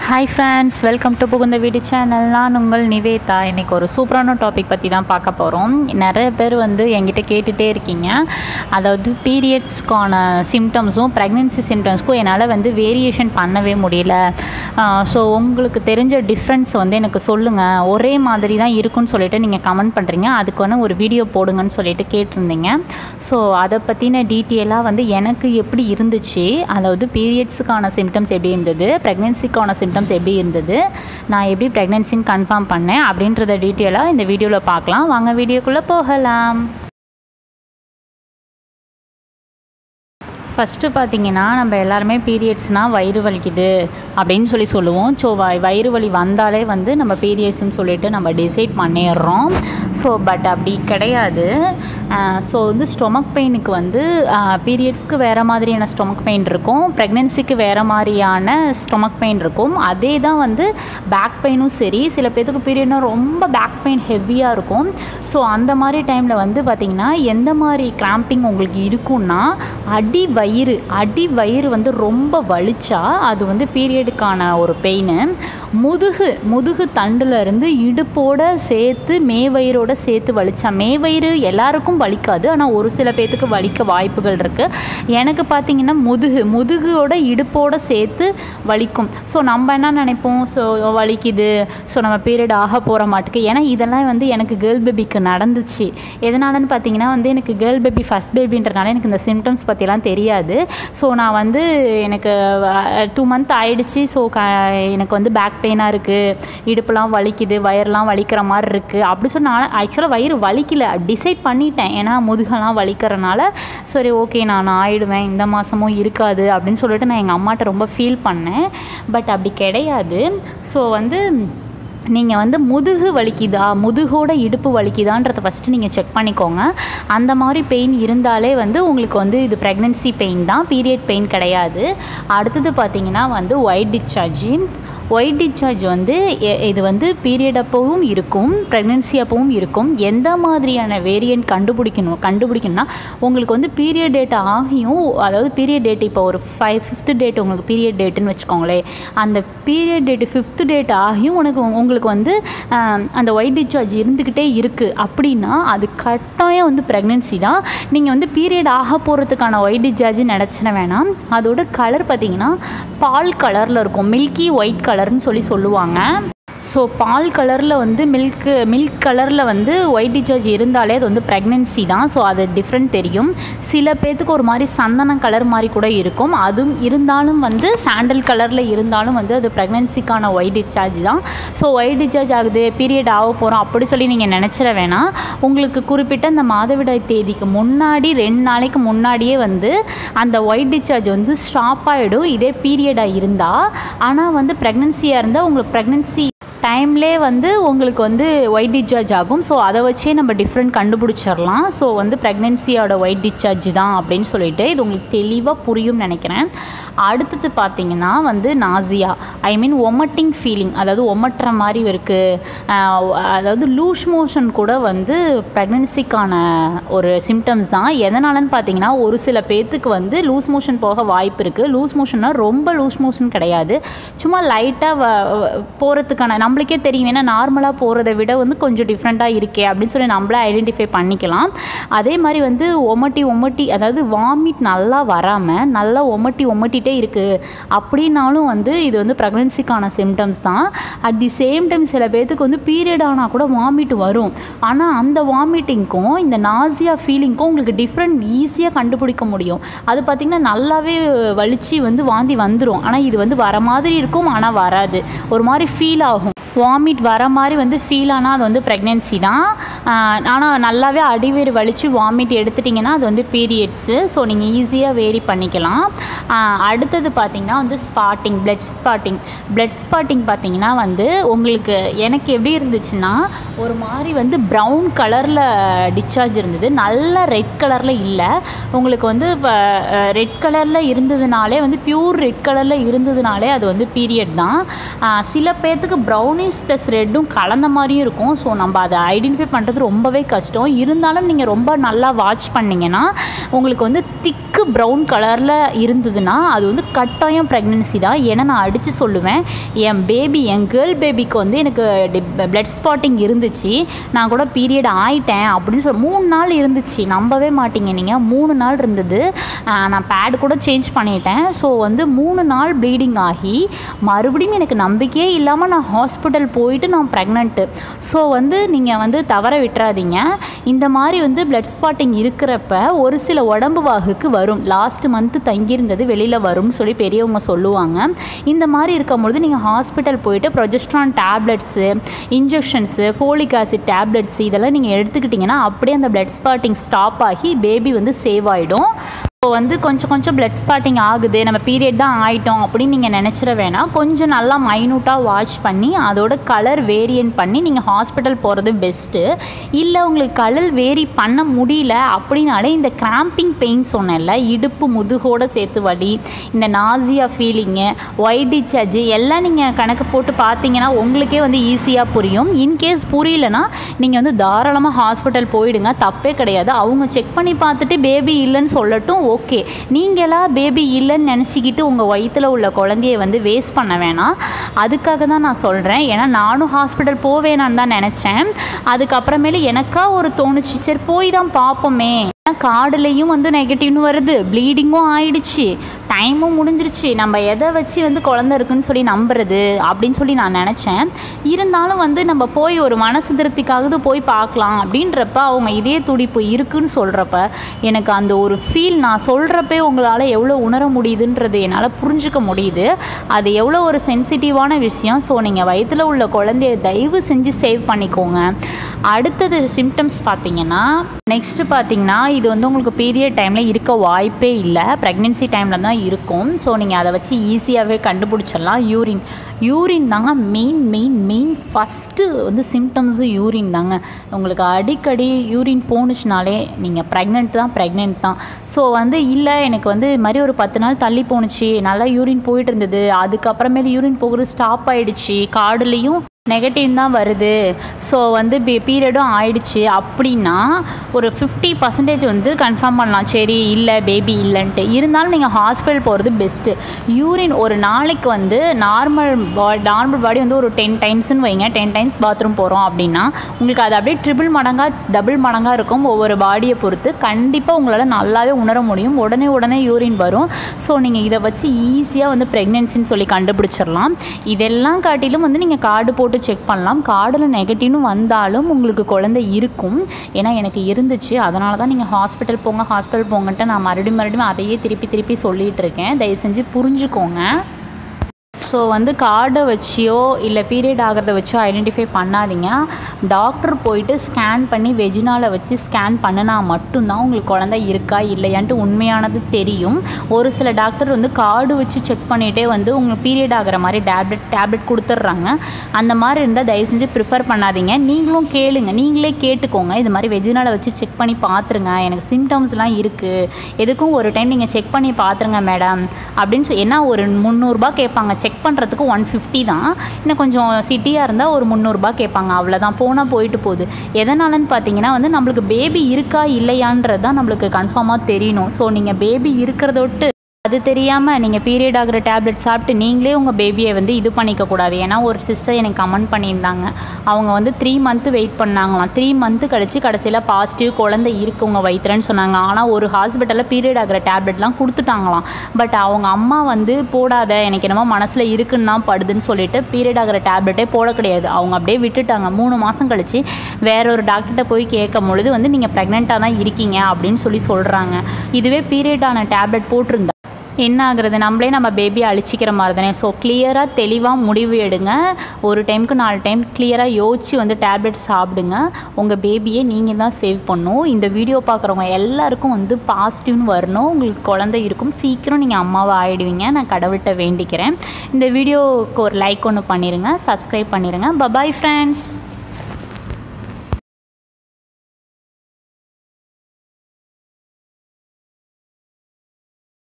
hi friends welcome to புகுந்த வீடு channel நான் உங்கள் நிவேதா இன்றைக்கி ஒரு சூப்பரான டாபிக் பற்றி தான் பார்க்க போகிறோம் நிறைய பேர் வந்து என்கிட்ட கேட்டுகிட்டே இருக்கீங்க அதாவது பீரியட்ஸ்க்கான சிம்டம்ஸும் ப்ரெக்னென்சி சிம்டம்ஸ்க்கும் என்னால் வந்து வேரியேஷன் பண்ணவே முடியல ஸோ உங்களுக்கு தெரிஞ்ச டிஃப்ரென்ஸ் வந்து எனக்கு சொல்லுங்கள் ஒரே மாதிரி தான் இருக்குன்னு சொல்லிட்டு நீங்கள் கமெண்ட் பண்ணுறீங்க அதுக்கு வந்து ஒரு வீடியோ போடுங்கன்னு சொல்லிட்டு கேட்டிருந்தீங்க ஸோ அதை பற்றின டீட்டெயிலாக வந்து எனக்கு எப்படி இருந்துச்சு அதாவது பீரியட்ஸுக்கான சிம்டம்ஸ் எப்படி இருந்தது ப்ரெக்னென்சிக்கான சிம்டம்ஸ் எப்படி இருந்தது நான் எப்படி ப்ரெக்னென்சின்னு கன்ஃபார்ம் பண்ணேன் அப்படின்றத டீட்டெயிலாக இந்த வீடியோவில் பார்க்கலாம் வாங்க வீடியோக்குள்ளே போகலாம் ஃபஸ்ட்டு பார்த்தீங்கன்னா நம்ம எல்லாருமே பீரியட்ஸ்னால் வயிறு வலிக்குது அப்படின்னு சொல்லி சொல்லுவோம் ஸோ வ வயிறு வலி வந்தாலே வந்து நம்ம பீரியட்ஸ்னு சொல்லிட்டு நம்ம டிசைட் பண்ணிடுறோம் ஸோ பட் அப்படி கிடையாது ஸோ வந்து ஸ்டொமக் பெயினுக்கு வந்து பீரியட்ஸ்க்கு வேறு மாதிரியான ஸ்டொமக் பெயின் இருக்கும் ப்ரெக்னென்சிக்கு வேறு மாதிரியான ஸ்டொமக் பெயின் இருக்கும் அதே தான் வந்து பேக் பெயினும் சரி சில பேர்த்துக்கு பீரியட்னா ரொம்ப பேக் பெயின் ஹெவியாக இருக்கும் ஸோ அந்த மாதிரி டைமில் வந்து பார்த்திங்கன்னா எந்த மாதிரி கிராம்பிங் உங்களுக்கு இருக்கும்னா அடி வயிறு அடி வயிறு வந்து ரொம்ப வலிச்சா அது வந்து பீரியடுக்கான ஒரு பெயின் முதுகு முதுகு தண்டில் இருந்து இடுப்போட சேர்த்து மேவயிறோட சேர்த்து வலிச்சா மேவயிறு எல்லாருக்கும் வலிக்காது ஆனால் ஒரு சில பேர்த்துக்கு வலிக்க வாய்ப்புகள் இருக்குது எனக்கு பார்த்தீங்கன்னா முதுகு முதுகோட இடுப்போட சேர்த்து வலிக்கும் ஸோ நம்ம என்ன நினைப்போம் ஸோ வலிக்குது ஸோ நம்ம பீரியட் ஆக போகிற மாட்டுக்கு ஏன்னா இதெல்லாம் வந்து எனக்கு கேர்ள் பேபிக்கு நடந்துச்சு எதனாலன்னு பார்த்தீங்கன்னா வந்து எனக்கு கேர்ள் பேபி ஃபஸ்ட் பேபின்றனால எனக்கு இந்த சிம்டம்ஸ் பற்றிலாம் தெரியாது ஸோ நான் வந்து எனக்கு டூ மந்த் ஆயிடுச்சு ஸோ க எனக்கு வந்து பேக் பெயினாக இருக்குது இடுப்புலாம் வலிக்குது வயர்லாம் வலிக்கிற மாதிரி இருக்குது அப்படி சொல்லி நான் ஆக்சுவலாக வயிறு வலிக்கல டிசைட் பண்ணிட்டேன் ஏன்னா முதுகெல்லாம் வலிக்கிறனால சரி ஓகே நான் ஆயிடுவேன் இந்த மாதமும் இருக்காது அப்படின்னு சொல்லிட்டு நான் எங்கள் அம்மாட்ட ரொம்ப ஃபீல் பண்ணேன் பட் அப்படி கிடையாது ஸோ வந்து நீங்கள் வந்து முதுகு வலிக்குதா முதுகோட இடுப்பு வலிக்குதான்றதை ஃபஸ்ட்டு நீங்கள் செக் பண்ணிக்கோங்க அந்த மாதிரி பெயின் இருந்தாலே வந்து உங்களுக்கு வந்து இது ப்ரெக்னென்சி பெயின் தான் பீரியட் பெயின் கிடையாது அடுத்தது பார்த்தீங்கன்னா வந்து ஒயிட் டிஸ்சார்ஜ் ஒயிட் டிஸ்சார்ஜ் வந்து இது வந்து பீரியட் அப்பவும் இருக்கும் ப்ரெக்னென்சி அப்பவும் இருக்கும் எந்த மாதிரியான வேரியன்ட் கண்டுபிடிக்கணும் கண்டுபிடிக்கணும்னா உங்களுக்கு வந்து பீரியட் டேட் ஆகியும் அதாவது பீரியட் டேட் இப்போ ஒரு ஃபைவ் ஃபிஃப்த் டேட் உங்களுக்கு பீரியட் டேட்டுன்னு வச்சுக்கோங்களேன் அந்த பீரியட் டேட்டு ஃபிஃப்த் டேட் ஆகியும் உனக்கு உங்களுக்கு வந்து அந்த ஒயிட் டிஸ்சார்ஜ் இருந்துக்கிட்டே இருக்குது அப்படின்னா அது கட்டாயம் வந்து ப்ரெக்னென்சி தான் நீங்கள் வந்து பீரியட் ஆக போகிறதுக்கான ஒயிட் டிஸ்சார்ஜ் நினச்சிட வேணாம் அதோட கலர் பார்த்தீங்கன்னா பால் கலரில் இருக்கும் மில்கி ஒயிட் கலர்னு சொல்லி சொல்லுவாங்க ஸோ பால் கலரில் வந்து மில்க்கு மில்க் கலரில் வந்து ஒயிட் டிசார்ஜ் இருந்தாலே அது வந்து ப்ரெக்னென்சி தான் ஸோ அது டிஃப்ரெண்ட் தெரியும் சில பேர்த்துக்கு ஒரு மாதிரி சந்தன கலர் மாதிரி கூட இருக்கும் அதுவும் இருந்தாலும் வந்து சாண்டல் கலரில் இருந்தாலும் வந்து அது ப்ரெக்னென்சிக்கான ஒயிட் டிஸ்சார்ஜ் தான் ஸோ ஒயிட் டிஸ்சார்ஜ் ஆகுது பீரியட் ஆக போகிறோம் அப்படி சொல்லி நீங்கள் நினச்சிட வேணாம் உங்களுக்கு குறிப்பிட்ட அந்த மாதவிடாய் தேதிக்கு முன்னாடி ரெண்டு நாளைக்கு முன்னாடியே வந்து அந்த ஒயிட் டிஸ்சார்ஜ் வந்து ஸ்டாப் ஆகிடும் இதே பீரியடாக இருந்தால் ஆனால் வந்து ப்ரெக்னென்சியாக இருந்தால் உங்களுக்கு ப்ரெக்னென்சி டைம்லே வந்து உங்களுக்கு வந்து ஒயிட் டிஸ்சார்ஜ் ஆகும் ஸோ அதை வச்சே நம்ம டிஃப்ரெண்ட் கண்டுபிடிச்சிடலாம் ஸோ வந்து ப்ரெக்னென்சியோட ஒயிட் டிஸ்சார்ஜ் தான் அப்படின்னு சொல்லிட்டு இது உங்களுக்கு தெளிவாக புரியும்னு நினைக்கிறேன் அடுத்தது பார்த்தீங்கன்னா வந்து நாசியா ஐ மீன் ஒமட்டிங் ஃபீலிங் அதாவது ஒமட்டுற மாதிரி இருக்குது அதாவது லூஸ் மோஷன் கூட வந்து ப்ரெக்னென்சிக்கான ஒரு சிம்டம்ஸ் தான் எதனாலன்னு பார்த்தீங்கன்னா ஒரு சில பேர்த்துக்கு வந்து லூஸ் மோஷன் போக வாய்ப்பு இருக்குது லூஸ் மோஷன்னா ரொம்ப லூஸ் மோஷன் கிடையாது சும்மா லைட்டாக போகிறதுக்கான நம்மளுக்கே தெரியும் ஏன்னா நார்மலாக போகிறத விட வந்து கொஞ்சம் டிஃப்ரெண்ட்டாக இருக்கே அப்படின்னு சொல்லி நம்மளே ஐடென்டிஃபை பண்ணிக்கலாம் அதே மாதிரி வந்து ஒமட்டி ஒமட்டி அதாவது வாமிட் நல்லா வராமல் நல்லா ஒமட்டி ஒமட்டிகிட்டே இருக்குது அப்படின்னாலும் வந்து இது வந்து ப்ரெக்னென்சிக்கான சிம்டம்ஸ் தான் அட் தி சேம் டைம் சில பேர்த்துக்கு வந்து பீரியட் ஆனால் கூட வாமிட் வரும் ஆனால் அந்த வாமிட்டிங்க்கும் இந்த நாசியா ஃபீலிங்க்கும் உங்களுக்கு டிஃப்ரெண்ட் ஈஸியாக கண்டுபிடிக்க முடியும் அது பார்த்திங்கன்னா நல்லாவே வலிச்சு வந்து வாந்தி வந்துடும் ஆனால் இது வந்து வர மாதிரி இருக்கும் ஆனால் வராது ஒரு மாதிரி ஃபீல் ஆகும் வாமிட் வர மாதிரி வந்து ஃபீல் ஆனால் அது வந்து ப்ரெக்னென்சி தான் ஆனால் நல்லாவே அடிவேறு வலித்து வாமிட் எடுத்துட்டிங்கன்னா அது வந்து பீரியட்ஸு ஸோ நீங்கள் ஈஸியாக வேரி பண்ணிக்கலாம் அடுத்தது பார்த்திங்கன்னா வந்து spotting blood spotting blood spotting பார்த்திங்கன்னா வந்து உங்களுக்கு எனக்கு எப்படி இருந்துச்சுன்னா ஒரு மாதிரி வந்து ப்ரௌன் கலரில் டிஸ்சார்ஜ் இருந்தது நல்ல ரெட் கலரில் இல்லை உங்களுக்கு வந்து இப்போ ரெட் கலரில் இருந்ததுனாலே வந்து பியூர் ரெட் கலரில் இருந்ததுனாலே அது வந்து பீரியட் தான் சில பேர்த்துக்கு ப்ரௌனிஷ் ப்ளஸ் ரெட்டும் கலந்த மாதிரியும் இருக்கும் ஸோ நம்ம அதை ஐடென்டிஃபை பண்ணுறது பண்ணுறது ரொம்பவே கஷ்டம் இருந்தாலும் நீங்கள் ரொம்ப நல்லா வாட்ச் பண்ணிங்கன்னா உங்களுக்கு வந்து திக்கு ப்ரௌன் கலரில் இருந்ததுன்னா அது வந்து கட்டாயம் ப்ரெக்னென்சி தான் ஏன்னா நான் அடித்து சொல்லுவேன் என் பேபி என் கேர்ள் பேபிக்கு வந்து எனக்கு பிளட் ஸ்பாட்டிங் இருந்துச்சு நான் கூட பீரியட் ஆயிட்டேன் அப்படின்னு சொல்லி மூணு நாள் இருந்துச்சு நம்பவே மாட்டீங்க நீங்கள் மூணு நாள் இருந்தது ஆஹ் நான் பேட் கூட சேஞ்ச் பண்ணிட்டேன் ஸோ வந்து மூணு நாள் ப்ளீடிங் ஆகி மறுபடியும் எனக்கு நம்பிக்கையே இல்லாமல் நான் ஹாஸ்பிட்டல் போயிட்டு நான் ப்ரெக்னென்ட்டு ஸோ வந்து நீங்கள் வந்து தவற விட்டுறாதீங்க இந்த மாதிரி வந்து பிளட் ஸ்பாட்டிங் இருக்கிறப்ப ஒரு சில உடம்பு வாகுக்கு வரும் லாஸ்ட் மந்த்து தங்கியிருந்தது வெளியில் வரும்னு சொல்லி பெரியவங்க சொல்லுவாங்க இந்த மாதிரி இருக்கும்பொழுது நீங்கள் ஹாஸ்பிட்டல் போயிட்டு progesterone tablets injections folic acid tablets இதெல்லாம் நீங்கள் எடுத்துக்கிட்டிங்கன்னா அப்படியே அந்த பிளட் ஸ்பாட்டிங் ஸ்டாப் ஆகி பேபி வந்து சேவ் ஆகிடும் இப்போ வந்து கொஞ்சம் கொஞ்சம் பிளட் ஸ்பாட்டிங் ஆகுது நம்ம பீரியட் தான் ஆயிட்டோம் அப்படின்னு நீங்கள் நினச்சிட வேணாம் கொஞ்சம் நல்லா மைனூட்டாக வாட்ச் பண்ணி அதோட கலர் வேரியன்ட் பண்ணி நீங்கள் ஹாஸ்பிட்டல் போகிறது பெஸ்ட்டு இல்லை உங்களுக்கு கலர் வேரி பண்ண முடியல அப்படின்னாலே இந்த கிராம்பிங் பெயின் சொன்னேன்ல இடுப்பு முதுகோட சேர்த்து வலி இந்த நாசியா ஃபீலிங்கு ஒயிட் டிச்சார்ஜ் எல்லாம் நீங்கள் கணக்கு போட்டு பார்த்தீங்கன்னா உங்களுக்கே வந்து ஈஸியாக புரியும் இன்கேஸ் புரியலனா நீங்கள் வந்து தாராளமாக ஹாஸ்பிட்டல் போயிடுங்க தப்பே கிடையாது அவங்க செக் பண்ணி பார்த்துட்டு பேபி இல்லைன்னு சொல்லட்டும் ஓகே நீங்களா பேபி இல்லைன்னு நினச்சிக்கிட்டு உங்கள் வயிற்றில் உள்ள குழந்தைய வந்து வேஸ்ட் பண்ண வேணாம் அதுக்காக தான் நான் சொல்கிறேன் ஏன்னா நானும் ஹாஸ்பிட்டல் போவேனான்னு தான் நினச்சேன் அதுக்கப்புறமேலு எனக்கா ஒரு தோணுச்சு சரி போய் தான் பார்ப்போமே கார்டுலேயும் வந்து நெகட்டிவ்னு வருது ப்ளீடிங்கும் ஆயிடுச்சு டைமும் முடிஞ்சிருச்சு நம்ம எதை வச்சு வந்து குழந்த இருக்குன்னு சொல்லி நம்புறது அப்படின்னு சொல்லி நான் நினச்சேன் இருந்தாலும் வந்து நம்ம போய் ஒரு மனசு திருப்திக்காவது போய் பார்க்கலாம் அப்படின்றப்ப அவங்க இதே துடிப்பு இருக்குன்னு சொல்கிறப்ப எனக்கு அந்த ஒரு ஃபீல் நான் சொல்கிறப்பே உங்களால் எவ்வளோ உணர முடியுதுன்றது என்னால் புரிஞ்சுக்க முடியுது அது எவ்வளோ ஒரு சென்சிட்டிவான விஷயம் ஸோ நீங்கள் வயிற்றில் உள்ள குழந்தைய தயவு செஞ்சு சேவ் பண்ணிக்கோங்க அடுத்தது சிம்டம்ஸ் பார்த்தீங்கன்னா நெக்ஸ்ட்டு பார்த்தீங்கன்னா இது வந்து உங்களுக்கு பீரியட் டைமில் இருக்க வாய்ப்பே இல்லை ப்ரெக்னென்சி டைமில் தான் இருக்கும் ஸோ நீங்கள் அதை வச்சு ஈஸியாகவே கண்டுபிடிச்சிடலாம் யூரின் யூரின் தாங்க மெயின் மெயின் மெயின் ஃபஸ்ட்டு வந்து சிம்டம்ஸு யூரின் தாங்க உங்களுக்கு அடிக்கடி யூரின் போணுச்சுனாலே நீங்கள் ப்ரெக்னென்ட் தான் ப்ரெக்னென்ட் தான் ஸோ வந்து இல்லை எனக்கு வந்து இது மாதிரி ஒரு பத்து நாள் தள்ளி போணுச்சு நல்லா யூரின் போயிட்டு இருந்தது அதுக்கப்புறமேல யூரின் போகிறது ஸ்டாப் ஆயிடுச்சு கார்டுலேயும் நெகட்டிவ் தான் வருது ஸோ வந்து பி பீரியடும் ஆயிடுச்சு அப்படின்னா ஒரு ஃபிஃப்டி பர்சன்டேஜ் வந்து கன்ஃபார்ம் பண்ணலாம் சரி இல்லை பேபி இல்லைன்ட்டு இருந்தாலும் நீங்கள் ஹாஸ்பிட்டல் போகிறது பெஸ்ட்டு யூரின் ஒரு நாளைக்கு வந்து நார்மல் பா நார்மல் பாடி வந்து ஒரு டென் டைம்ஸ்னு வைங்க டென் டைம்ஸ் பாத்ரூம் போகிறோம் அப்படின்னா உங்களுக்கு அது அப்படியே ட்ரிபிள் மடங்காக டபுள் மடங்காக இருக்கும் ஒவ்வொரு பாடியை பொறுத்து கண்டிப்பாக உங்களால் நல்லாவே உணர முடியும் உடனே உடனே யூரின் வரும் ஸோ நீங்கள் இதை வச்சு ஈஸியாக வந்து ப்ரெக்னென்சின்னு சொல்லி கண்டுபிடிச்சிடலாம் இதெல்லாம் காட்டிலும் வந்து நீங்கள் கார்டு போட்டு செக் பண்ணலாம் கார்டில் நெகட்டிவ்னு வந்தாலும் உங்களுக்கு குழந்தை இருக்கும் ஏன்னா எனக்கு இருந்துச்சு அதனால தான் நீங்கள் ஹாஸ்பிட்டல் போங்க ஹாஸ்பிட்டல் போங்கன்ட்டு நான் மறுபடியும் மறுபடியும் அதையே திருப்பி திருப்பி சொல்லிகிட்டு இருக்கேன் தயவு செஞ்சு புரிஞ்சுக்கோங்க ஸோ வந்து கார்டை வச்சியோ இல்லை பீரியட் ஆகிறத வச்சோ ஐடென்டிஃபை பண்ணாதீங்க டாக்டர் போயிட்டு ஸ்கேன் பண்ணி வெஜினாலை வச்சு ஸ்கேன் பண்ணினா மட்டும்தான் உங்களுக்கு குழந்தை இருக்கா இல்லையான்ட்டு உண்மையானது தெரியும் ஒரு சில டாக்டர் வந்து கார்டு வச்சு செக் பண்ணிகிட்டே வந்து உங்களுக்கு பீரியட் ஆகிற மாதிரி டேப்லெட் டேப்லெட் கொடுத்துட்றாங்க அந்த மாதிரி இருந்தால் தயவு செஞ்சு ப்ரிஃபர் பண்ணாதீங்க நீங்களும் கேளுங்க நீங்களே கேட்டுக்கோங்க இது மாதிரி வெஜினாலை வச்சு செக் பண்ணி பார்த்துருங்க எனக்கு சிம்டம்ஸ்லாம் இருக்குது எதுக்கும் ஒரு டைம் நீங்கள் செக் பண்ணி பார்த்துருங்க மேடம் அப்படின்னு சொல்லி ஏன்னா ஒரு முந்நூறுரூபா கேட்பாங்க செக் பண்ணுறதுக்கு ஒன் ஃபிஃப்டி தான் இன்னும் கொஞ்சம் சிட்டியாக இருந்தால் ஒரு முந்நூறுரூபா கேட்பாங்க அவ்வளோதான் போனால் போயிட்டு போகுது எதனாலன்னு பார்த்தீங்கன்னா வந்து நம்மளுக்கு பேபி இருக்கா இல்லையான்றது தான் நம்மளுக்கு கன்ஃபார்மாக தெரியணும் ஸோ நீங்கள் பேபி இருக்கிறத விட்டு அது தெரியாமல் நீங்கள் பீரியட் ஆகிற டேப்லெட் சாப்பிட்டு நீங்களே உங்கள் பேபியை வந்து இது பண்ணிக்க கூடாது ஏன்னா ஒரு சிஸ்டர் எனக்கு கமெண்ட் பண்ணியிருந்தாங்க அவங்க வந்து த்ரீ மந்த்து வெயிட் பண்ணாங்களாம் த்ரீ மந்த்து கழிச்சு கடைசியில் பாசிட்டிவ் குழந்தை இருக்கு உங்கள் வயிற்றுன்னு சொன்னாங்க ஆனால் ஒரு ஹாஸ்பிட்டலில் பீரியட் ஆகிற டேப்லெட்லாம் கொடுத்துட்டாங்களாம் பட் அவங்க அம்மா வந்து போடாத எனக்கு என்னமோ மனசில் இருக்குன்னு தான் படுதுன்னு சொல்லிட்டு பீரியட் ஆகிற டேப்லெட்டே போட கிடையாது அவங்க அப்படியே விட்டுட்டாங்க மூணு மாதம் கழிச்சு வேற ஒரு டாக்டர்கிட்ட போய் கேட்கும் பொழுது வந்து நீங்கள் ப்ரெக்னெண்ட்டாக தான் இருக்கீங்க அப்படின்னு சொல்லி சொல்கிறாங்க இதுவே பீரியட் ஆன டேப்லெட் போட்டிருந்தா என்ன ஆகுறது நம்மளே நம்ம பேபியை அழிச்சிக்கிற மாதிரி தானே ஸோ கிளியராக தெளிவாக முடிவு எடுங்க ஒரு டைமுக்கு நாலு டைம் கிளியராக யோசிச்சு வந்து டேப்லெட் சாப்பிடுங்க உங்கள் பேபியை நீங்கள் தான் சேவ் பண்ணும் இந்த வீடியோ பார்க்குறவங்க எல்லாருக்கும் வந்து பாசிட்டிவ்னு வரணும் உங்களுக்கு குழந்தை இருக்கும் சீக்கிரம் நீங்கள் அம்மாவை ஆயிடுவீங்க நான் கடவுள்கிட்ட வேண்டிக்கிறேன் இந்த வீடியோவுக்கு ஒரு லைக் ஒன்று பண்ணிடுங்க சப்ஸ்கிரைப் பண்ணிடுங்க பபாய் ஃப்ரெண்ட்ஸ்